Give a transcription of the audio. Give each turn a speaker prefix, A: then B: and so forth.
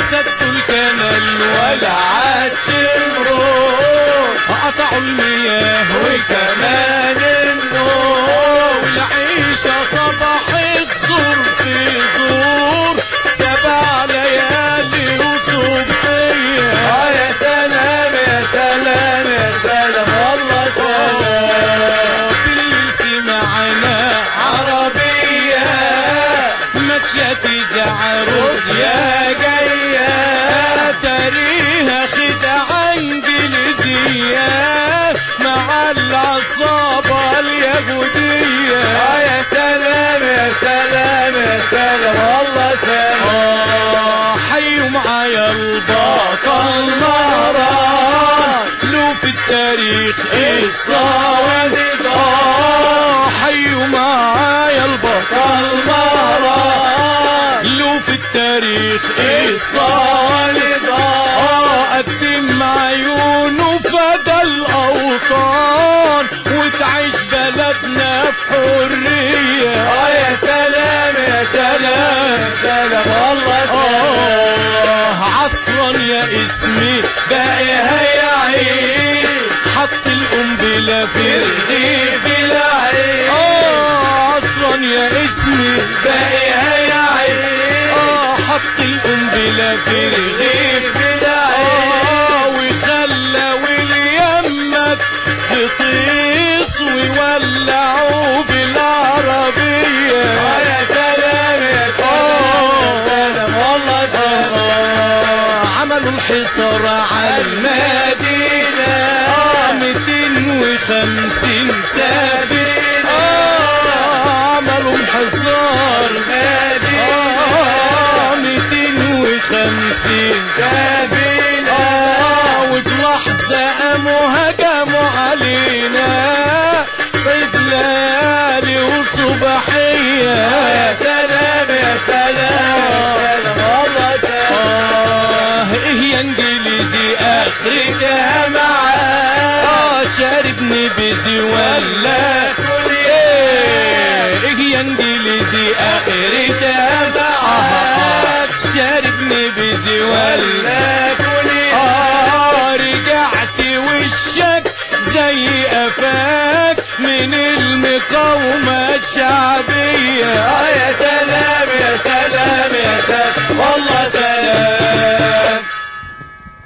A: سدوا الكنال
B: ولا عادش نروح
A: قطعوا المياه
B: وكمان النور
A: والعيشة صبحت زور في زور سبع ليالي وصبحية
B: اه يا سلام يا سلام يا سلام والله سلام
A: بالليل سمعنا
B: عربية
A: ماشية زعروس
B: روسيا جاية
A: تاريها خدعة انجليزية مع العصابة اليهودية
B: اه يا سلام يا سلام يا سلام والله سلام
A: آه، حيوا معايا البطل
B: المهران
A: له في التاريخ
B: الصواني
A: آه، حيوا معايا البطل
B: المهران
A: له في التاريخ
B: الصواني
A: آه، قدم عيونه فدى الأوطان وتعيش بلدنا في حرية
B: اه يا سلام يا سلام يا سلام والله سلام
A: آه عصرا يا اسمي
B: باقي هيعيش
A: حط القنبلة في
B: الرغيف العيش
A: آه عصرا يا اسمي
B: باقي هيعيش
A: آه حط القنبلة في
B: الرغيف العيش
A: آه وخلى واليمك في طيس ويولعوا بالعربية
B: اه يا سلام يا سلام يا سلام والله سلام
A: آه عملوا الحصار على
B: المدينة
A: آه 250
B: سفينة
A: آه عملوا انحصار
B: مدينة
A: آه 250
B: سفينة
A: آه وفي لحظة قاموا هجموا علينا بيت ليالي وصبحية
B: يا سلام يا سلام يا سلام والله سلام
A: آه إيه يا إنجليزي
B: اخرتها معاك
A: آه شارب نبيزي ولا
B: كل
A: إيه إيه يا إنجليزي
B: اخرتها معاك
A: شارب نبيزي ولا
B: ولا كل
A: آه رجعت وشك زي قفاك من المقاومة الشعبية
B: اه